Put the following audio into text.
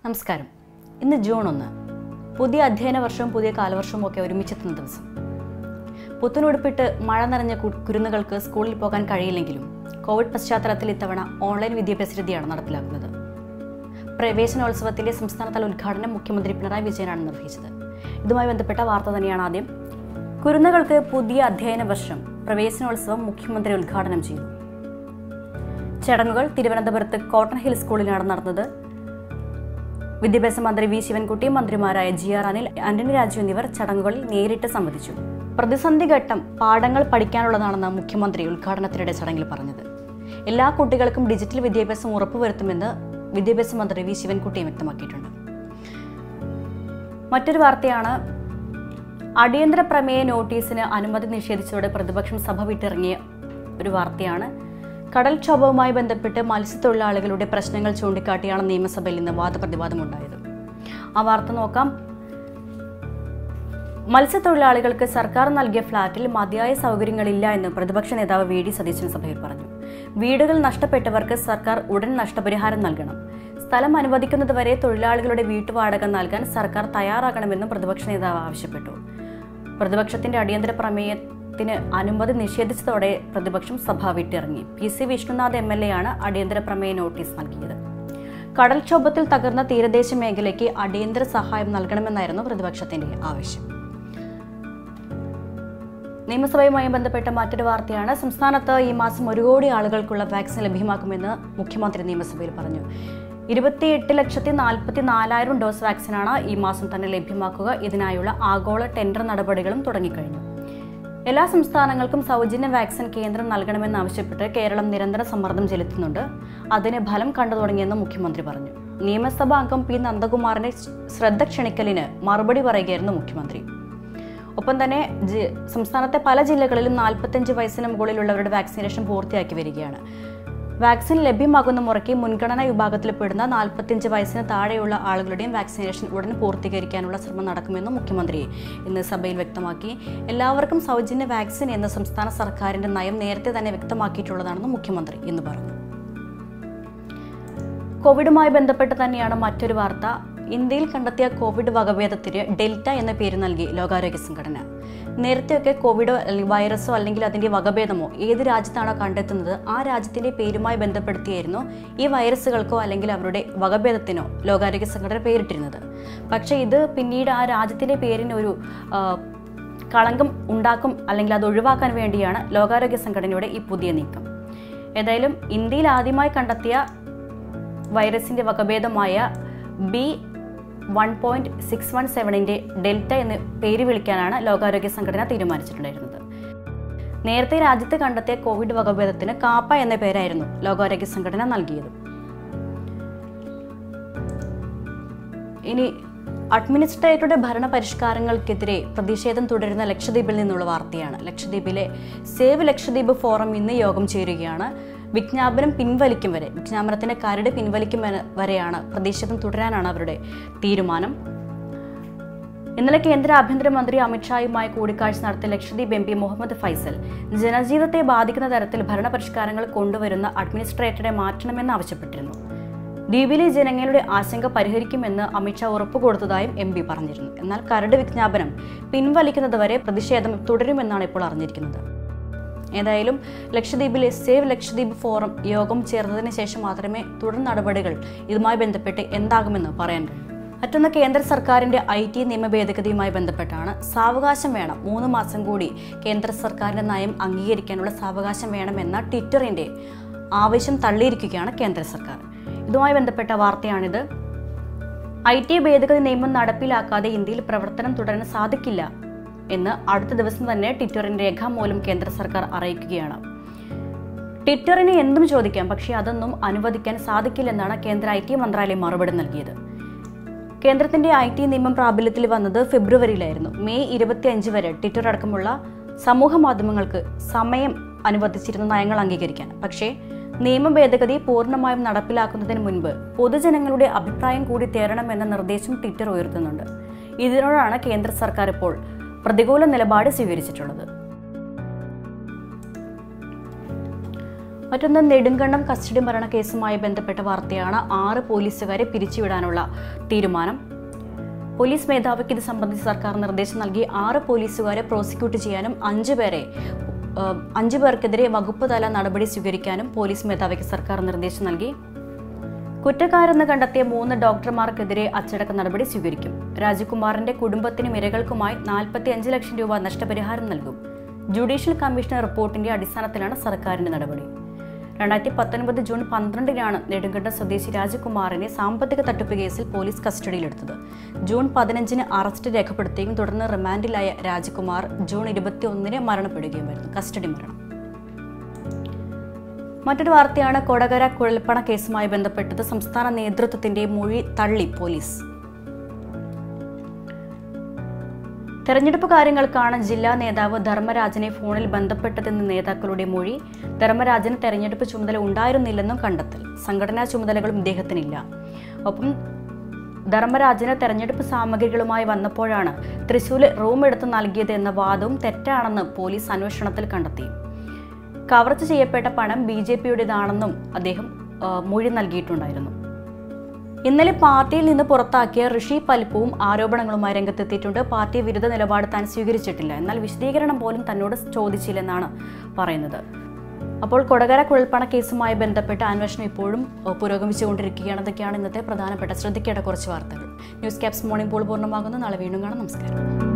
നമസ്കാരം ഇന്ന് ജൂൺ ഒന്ന് പുതിയ അധ്യയന വർഷവും പുതിയ കാലവർഷവും ഒക്കെ ഒരുമിച്ചെത്തുന്ന ദിവസം പുത്തനുടുപ്പിട്ട് മഴ നനഞ്ഞ കു- കുരുന്നുകൾക്ക് സ്കൂളിൽ പോകാൻ കഴിയില്ലെങ്കിലും കോവിഡ് പശ്ചാത്തലത്തിൽ ഇത്തവണ ഓൺലൈൻ വിദ്യാഭ്യാസ രീതിയാണ് നടപ്പിലാക്കുന്നത് പ്രവേശനോത്സവത്തിന്റെ സംസ്ഥാനതല ഉദ്ഘാടനം മുഖ്യമന്ത്രി പിണറായി വിജയനാണ് നിർവഹിച്ചത് ഇതുമായി ബന്ധപ്പെട്ട വാർത്ത തന്നെയാണ് ആദ്യം കുരുന്നുകൾക്ക് പുതിയ അധ്യയന വർഷം പ്രവേശനോത്സവം മുഖ്യമന്ത്രി ഉദ്ഘാടനം ചെയ്തു ചടങ്ങുകൾ തിരുവനന്തപുരത്ത് കോട്ടൺ ഹിൽ സ്കൂളിലാണ് നടന്നത് വിദ്യാഭ്യാസ മന്ത്രി വി ശിവൻകുട്ടി മന്ത്രിമാരായ ജി ആർ അനിൽ ആന്റണി രാജു എന്നിവർ ചടങ്ങുകളിൽ നേരിട്ട് സംബന്ധിച്ചു പ്രതിസന്ധി ഘട്ടം പാഠങ്ങൾ പഠിക്കാനുള്ളതാണെന്ന് മുഖ്യമന്ത്രി ഉദ്ഘാടനത്തിനിടെ ചടങ്ങിൽ പറഞ്ഞത് എല്ലാ കുട്ടികൾക്കും ഡിജിറ്റൽ വിദ്യാഭ്യാസം ഉറപ്പുവരുത്തുമെന്ന് വിദ്യാഭ്യാസ മന്ത്രി വി ശിവൻകുട്ടിയും വ്യക്തമാക്കിയിട്ടുണ്ട് മറ്റൊരു വാർത്തയാണ് അടിയന്തര പ്രമേയ നോട്ടീസിന് അനുമതി നിഷേധിച്ചതോടെ പ്രതിപക്ഷം സഭ വിട്ടിറങ്ങിയ ഒരു വാർത്തയാണ് കടൽക്ഷോഭവുമായി ബന്ധപ്പെട്ട് മത്സ്യത്തൊഴിലാളികളുടെ പ്രശ്നങ്ങൾ ചൂണ്ടിക്കാട്ടിയാണ് നിയമസഭയിൽ ഇന്ന് വാദപ്രതിവാദമുണ്ടായത് ആ വാർത്ത നോക്കാം മത്സ്യത്തൊഴിലാളികൾക്ക് സർക്കാർ നൽകിയ ഫ്ളാറ്റിൽ മതിയായ സൗകര്യങ്ങളില്ല എന്ന് പ്രതിപക്ഷ നേതാവ് വി ഡി സതീശൻ സഭയിൽ പറഞ്ഞു വീടുകൾ നഷ്ടപ്പെട്ടവർക്ക് സർക്കാർ ഉടൻ നഷ്ടപരിഹാരം നൽകണം സ്ഥലം അനുവദിക്കുന്നതുവരെ തൊഴിലാളികളുടെ വീട്ടുവാടക നൽകാൻ സർക്കാർ തയ്യാറാകണമെന്നും പ്രതിപക്ഷ നേതാവ് ആവശ്യപ്പെട്ടു പ്രതിപക്ഷത്തിന്റെ അടിയന്തര പ്രമേയത്തിന് അനുമതി നിഷേധിച്ചതോടെ പ്രതിപക്ഷം സഭ വിട്ടിറങ്ങി P C Vishnunath M L A ആണ് അടിയന്തര പ്രമേയ നോട്ടീസ് നൽകിയത് കടൽക്ഷോഭത്തിൽ തകർന്ന തീരദേശ മേഖലയ്ക്ക് അടിയന്തര സഹായം നൽകണമെന്നായിരുന്നു പ്രതിപക്ഷത്തിന്റെ ആവശ്യം നിയമസഭയുമായി ബന്ധപ്പെട്ട മറ്റൊരു വാർത്തയാണ് സംസ്ഥാനത്ത് ഈ മാസം ഒരു കോടി ആളുകൾക്കുള്ള വാക്സിൻ ലഭ്യമാക്കുമെന്ന് മുഖ്യമന്ത്രി നിയമസഭയിൽ പറഞ്ഞു ഇരുപത്തിയെട്ട് ലക്ഷത്തി നാൽപ്പത്തി നാലായിരം ഡോസ് വാക്സിനാണ് ഈ മാസം തന്നെ ലഭ്യമാക്കുക ഇതിനായുള്ള ആഗോള ടെൻഡർ നടപടികളും തുടങ്ങിക്കഴിഞ്ഞു എല്ലാ സംസ്ഥാനങ്ങൾക്കും സൗജന്യ വാക്സിൻ കേന്ദ്രം നൽകണമെന്നാവശ്യപ്പെട്ട് കേരളം നിരന്തര സമ്മർദ്ദം ചെലുത്തുന്നുണ്ട് അതിന് ഫലം കണ്ടു തുടങ്ങിയെന്ന് മുഖ്യമന്ത്രി പറഞ്ഞു നിയമസഭാ അംഗം പി നന്ദകുമാറിന്റെ ശ്രദ്ധ ക്ഷണിക്കലിന് മറുപടി പറയുകയായിരുന്നു മുഖ്യമന്ത്രി ഒപ്പം തന്നെ ജി- സംസ്ഥാനത്തെ പല ജില്ലകളിലും നാൽപ്പത്തഞ്ച് വയസ്സിന് മുകളിലുള്ളവരുടെ വാക്സിനേഷൻ പൂർത്തിയാക്കി വരികയാണ് വാക്സിൻ ലഭ്യമാകുന്ന മുറയ്ക്ക് മുൻഗണനാ വിഭാഗത്തിൽ പെടുന്ന നാൽപ്പത്തിയഞ്ച് വയസ്സിന് താഴെയുള്ള ആളുകളുടെയും വാക്സിനേഷൻ ഉടൻ പൂർത്തീകരിക്കാനുള്ള ശ്രമം നടക്കുമെന്നും മുഖ്യമന്ത്രി ഇന്ന് സഭയിൽ വ്യക്തമാക്കി എല്ലാവർക്കും സൗജന്യ വാക്സിൻ എന്ന സംസ്ഥാന സർക്കാരിന്റെ നയം നേരത്തെ തന്നെ വ്യക്തമാക്കിയിട്ടുള്ളതാണെന്നും മുഖ്യമന്ത്രി ഇന്ന് പറഞ്ഞു കോവിഡുമായി ബന്ധപ്പെട്ട് തന്നെയാണ് മറ്റൊരു വാർത്ത ഇന്ത്യയിൽ കണ്ടെത്തിയ കോവിഡ് വകഭേദത്തിന് ഡെൽറ്റ എന്ന പേര് നൽകി ലോകാരോഗ്യ സംഘടന നേരത്തെയൊക്കെ കോവിഡോ അല്ലെങ്കിൽ വൈറസോ അല്ലെങ്കിൽ അതിന്റെ വകഭേദമോ ഏത് രാജ്യത്താണോ കണ്ടെത്തുന്നത് ആ രാജ്യത്തിന്റെ പേരുമായി ബന്ധപ്പെടുത്തിയായിരുന്നു ഈ വൈറസുകൾക്കോ അല്ലെങ്കിൽ അവരുടെ വകഭേദത്തിനോ ലോകാരോഗ്യ സംഘടന പേരിട്ടിരുന്നത് പക്ഷേ ഇത് പിന്നീട് ആ രാജ്യത്തിന്റെ പേരിന് ഒരു ആ, കളങ്കം ഉണ്ടാക്കും അല്ലെങ്കിൽ അത് ഒഴിവാക്കാൻ വേണ്ടിയാണ് ലോകാരോഗ്യ സംഘടനയുടെ ഈ പുതിയ നീക്കം ഏതായാലും ഇന്ത്യയിൽ ആദ്യമായി കണ്ടെത്തിയ വൈറസിന്റെ വകഭേദമായ B one point six one സെവനിന്റെ ഡെൽറ്റ എന്ന് പേര് വിളിക്കാനാണ് ലോകാരോഗ്യ സംഘടന തീരുമാനിച്ചിട്ടുണ്ടായിരുന്നത് നേരത്തെ രാജ്യത്ത് കണ്ടെത്തിയ കോവിഡ് വകഭേദത്തിന് കാപ്പ എന്ന പേരായിരുന്നു ലോകാരോഗ്യ സംഘടന നൽകിയത് ഇനി അഡ്മിനിസ്ട്രേറ്ററുടെ ഭരണ പരിഷ്കാരങ്ങൾക്കെതിരെ പ്രതിഷേധം തുടരുന്ന ലക്ഷദ്വീപിൽ നിന്നുള്ള വാർത്തയാണ് ലക്ഷദ്വീപിലെ സേവ് ലക്ഷദ്വീപ് ഫോറം ഇന്ന് യോഗം ചേരുകയാണ് വിജ്ഞാപനം പിൻവലിക്കും വരെ വിജ്ഞാപനത്തിന്റെ കരട് പിൻവലിക്കും വരെ- വരെയാണ് പ്രതിഷേധം തുടരാനാണ് അവരുടെ തീരുമാനം ഇന്നലെ കേന്ദ്ര ആഭ്യന്തരമന്ത്രി അമിത്ഷായുമായി കൂടിക്കാഴ്ച നടത്തിയ ലക്ഷദ്വീപ് എം പി മുഹമ്മദ് ഫൈസൽ ജനജീവിതത്തെ ബാധിക്കുന്ന തരത്തിൽ ഭരണപരിഷ്കാരങ്ങൾ കൊണ്ടുവരുന്ന അഡ്മിനിസ്ട്രേറ്ററെ മാറ്റണമെന്ന് ആവശ്യപ്പെട്ടിരുന്നു ദ്വീപിലെ ജനങ്ങളുടെ ആശങ്ക പരിഹരിക്കുമെന്ന് അമിത്ഷാ ഉറപ്പുകൊടുത്തതായും എം പി പറഞ്ഞിരുന്നു എന്നാൽ കരട് വിജ്ഞാപനം പിൻവലിക്കുന്നതുവരെ പ്രതിഷേധം തുടരുമെന്നാണ് ഇപ്പോൾ അറിഞ്ഞിരിക്കുന്നത് ഏതായാലും ലക്ഷദ്വീപിലെ സേവ് ലക്ഷദ്വീപ് ഫോറം യോഗം ചേർന്നതിന് ശേഷം മാത്രമേ തുടർ നടപടികൾ ഇതുമായി ബന്ധപ്പെട്ട് എന്താകുമെന്ന് പറയാൻ കഴിയൂ മറ്റൊന്ന് കേന്ദ്ര സർക്കാരിന്റെ ഐ ടി നിയമ ഭേദഗതിയുമായി ബന്ധപ്പെട്ടാണ് സാവകാശം വേണം മൂന്ന് മാസം കൂടി കേന്ദ്ര സർക്കാരിന്റെ നയം അംഗീകരിക്കാനുള്ള സാവകാശം വേണമെന്ന ട്വിറ്ററിന്റെ ആവശ്യം തള്ളിയിരിക്കുകയാണ് കേന്ദ്ര സർക്കാർ ഇതുമായി ബന്ധപ്പെട്ട വാർത്തയാണിത് ഐ ടി ഭേദഗതി നിയമം നടപ്പിലാക്കാതെ ഇന്ത്യയിൽ പ്രവർത്തനം തുടരാൻ സാധിക്കില്ല എന്ന് അടുത്ത ദിവസം തന്നെ ട്വിറ്ററിന്റെ രേഖാമൂലം കേന്ദ്ര സർക്കാർ അറിയിക്കുകയാണ് ട്വിറ്ററിന് എന്തും ചോദിക്കാം പക്ഷേ അതൊന്നും അനുവദിക്കാൻ സാധിക്കില്ലെന്നാണ് കേന്ദ്ര ഐ ടി മന്ത്രാലയം മറുപടി നൽകിയത് കേന്ദ്രത്തിന്റെ ഐ ടി നിയമം പ്രാബല്യത്തിൽ വന്നത് ഫെബ്രുവരിയിലായിരുന്നു മെയ് ഇരുപത്തി അഞ്ച് വരെ ട്വിറ്റർ അടക്കമുള്ള സമൂഹ മാധ്യമങ്ങൾക്ക് സമയം അനുവദിച്ചിരുന്ന നയങ്ങൾ അംഗീകരിക്കാൻ പക്ഷേ നിയമ ഭേദഗതി പൂർണ്ണമായും നടപ്പിലാക്കുന്നതിന് മുൻപ് പൊതുജനങ്ങളുടെ അഭിപ്രായം കൂടി തേടണമെന്ന നിർദ്ദേശം ട്വിറ്റർ ഉയർത്തുന്നുണ്ട് ഇതിനോടാണ് കേന്ദ്ര സർക്കാർ ഇപ്പോൾ പ്രതികൂല നിലപാട് സ്വീകരിച്ചിട്ടുള്ളത് മറ്റൊന്ന് നെടുങ്കണ്ടം കസ്റ്റഡി മരണ കേസുമായി ബന്ധപ്പെട്ട വാർത്തയാണ് ആറ് പോലീസുകാരെ പിരിച്ചുവിടാനുള്ള തീരുമാനം പോലീസ് മേധാവിക്ക് ഇത് സംബന്ധിച്ച് സർക്കാർ നിർദ്ദേശം നൽകി ആറ് പോലീസുകാരെ പ്രോസിക്യൂട്ട് ചെയ്യാനും അഞ്ചു പേരെ ഏഹ്, അഞ്ചു പേർക്കെതിരെ വകുപ്പ് തല നടപടി സ്വീകരിക്കാനും പോലീസ് മേധാവിക്ക് സർക്കാർ നിർദ്ദേശം നൽകി കുറ്റക്കാരെന്ന് കണ്ടെത്തിയ മൂന്ന് ഡോക്ടർമാർക്കെതിരെ അച്ചടക്ക നടപടി സ്വീകരിക്കും രാജകുമാറിന്റെ കുടുംബത്തിനും ഇരകൾക്കുമായി നാൽപ്പത്തി അഞ്ച് ലക്ഷം രൂപ നഷ്ടപരിഹാരം നൽകും ജുഡീഷ്യൽ കമ്മീഷൻ റിപ്പോർട്ടിന്റെ അടിസ്ഥാനത്തിലാണ് സർക്കാരിന്റെ നടപടി രണ്ടായിരത്തി പത്തൊൻപത് ജൂൺ പന്ത്രണ്ടിനാണ് നെടുങ്കണ്ടം സ്വദേശി രാജകുമാറിനെ സാമ്പത്തിക തട്ടിപ്പ് കേസിൽ പോലീസ് കസ്റ്റഡിയിലെടുത്തത് ജൂൺ പതിനഞ്ചിന് അറസ്റ്റ് രേഖപ്പെടുത്തുകയും തുടർന്ന് റിമാൻഡിലായ രാജകുമാർ ജൂൺ ഇരുപത്തി ഒന്നിന് മരണപ്പെടുകയുമായിരുന്നു കസ്റ്റഡി മരണം മറ്റൊരു വാർത്തയാണ് കൊടകര കുഴൽപ്പണ കേസുമായി ബന്ധപ്പെട്ടത് സംസ്ഥാന നേതൃത്വത്തിന്റെ മൊഴി തള്ളി പോലീസ് തെരഞ്ഞെടുപ്പ് കാര്യങ്ങൾക്കാണ് ജില്ലാ നേതാവ് ധർമ്മരാജനെ ഫോണിൽ ബന്ധപ്പെട്ടതെന്ന് നേതാക്കളുടെ മൊഴി ധർമ്മരാജന് തെരഞ്ഞെടുപ്പ് ചുമതല ഉണ്ടായിരുന്നില്ലെന്നും കണ്ടെത്തൽ സംഘടനാ ചുമതലകളും ഇദ്ദേഹത്തിനില്ല ഒപ്പം ധർമ്മരാജന് തെരഞ്ഞെടുപ്പ് സാമഗ്രികളുമായി വന്നപ്പോഴാണ് തൃശൂരിൽ റൂം എടുത്ത് നൽകിയത് എന്ന വാദവും തെറ്റാണെന്ന് പോലീസ് അന്വേഷണത്തിൽ കണ്ടെത്തി കവർച്ച ചെയ്യപ്പെട്ട പണം ബി ജെ പിയുടേതാണെന്നും അദ്ദേഹം ആ, മൊഴി നൽകിയിട്ടുണ്ടായിരുന്നു ഇന്നലെ പാർട്ടിയിൽ നിന്ന് പുറത്താക്കിയ ഋഷി പൽപ്പുവും ആരോപണങ്ങളുമായി രംഗത്തെത്തിയിട്ടുണ്ട് പാർട്ടി വിരുദ്ധ നിലപാട് താൻ സ്വീകരിച്ചിട്ടില്ല എന്നാൽ വിശദീകരണം പോലും തന്നോട് ചോദിച്ചില്ലെന്നാണ് പറയുന്നത് അപ്പോൾ കൊടകര കുഴൽപ്പണ കേസുമായി ബന്ധപ്പെട്ട അന്വേഷണം ഇപ്പോഴും ആ, പുരോഗമിച്ചുകൊണ്ടിരിക്കുകയാണ് ഇതൊക്കെയാണ് ഇന്നത്തെ പ്രധാനപ്പെട്ട ശ്രദ്ധിക്കേണ്ട കുറച്ച് വാർത്തകൾ ന്യൂസ് ക്യാപ്സ് മോർണിംഗ് പോൾ പൂർണ്ണമാകുന്നു നാളെ വീണ്ടും കാണാം നമസ്കാരം